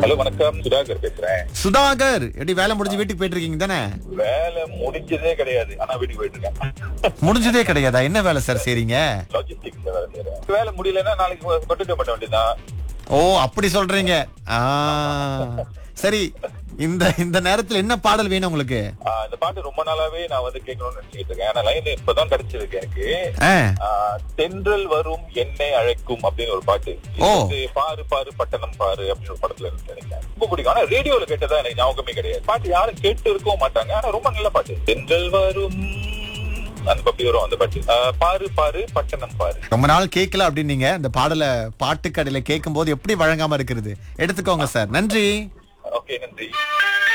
Hello வணக்கம் சுதாகர் பேசுறேன் சுதாகர் எப்படி வேலை முடிஞ்சு வீட்டுக்கு போயிட்டு இருக்கீங்க தானே வேலை முடிஞ்சதே கிடையாது ஆனா வீட்டுக்கு போயிட்டு இருக்கேன் முடிஞ்சதே கிடையாதா என்ன வேலை சார் செய்றீங்க லாஜிஸ்டிக்ஸ்ல வேலை செய்யறேன் வேலை முடியலன்னா நாளைக்கு கொட்டுக்க பண்ண வேண்டியதுதான் ஓ அப்படி சொல்றீங்க ஆ சரி இந்த இந்த நேரத்துல என்ன பாடல் வேணும் உங்களுக்கு ஆஹ் இந்த பாட்டு ரொம்ப நாளாவே நான் வந்து கேட்கணும்னு நினைச்சிட்டு இருக்கேன் ஆனா லைன் இப்பதான் கிடைச்சிருக்கு எனக்கு ஆ, ஆஹ் தென்றல் வரும் என்னை அழைக்கும் அப்படின்னு ஒரு பாட்டு இது ஓ. வந்து பாரு பாரு பட்டணம் பாரு அப்படின்னு ஒரு படத்துல இருந்து நினைக்கிறேன் ரொம்ப பிடிக்கும் ஆனா ரேடியோல கேட்டதா எனக்கு ஞாபகமே கிடையாது பாட்டு யாரும் கேட்டு இருக்கவும் மாட்டாங்க ஆனா ரொம்ப நல்ல பாட்டு தென்றல் வரும் அந்த பப்பி வரும் அந்த பாட்டு ஆஹ் பாரு பாரு பட்டணம் பாரு ரொம்ப நாள் கேட்கல அப்படின்னீங்க இந்த பாடலை பாட்டுக்கடையில கேட்கும் போது எப்படி வழங்காம இருக்கிறது எடுத்துக்கோங்க சார் நன்றி ஓகே நன்றி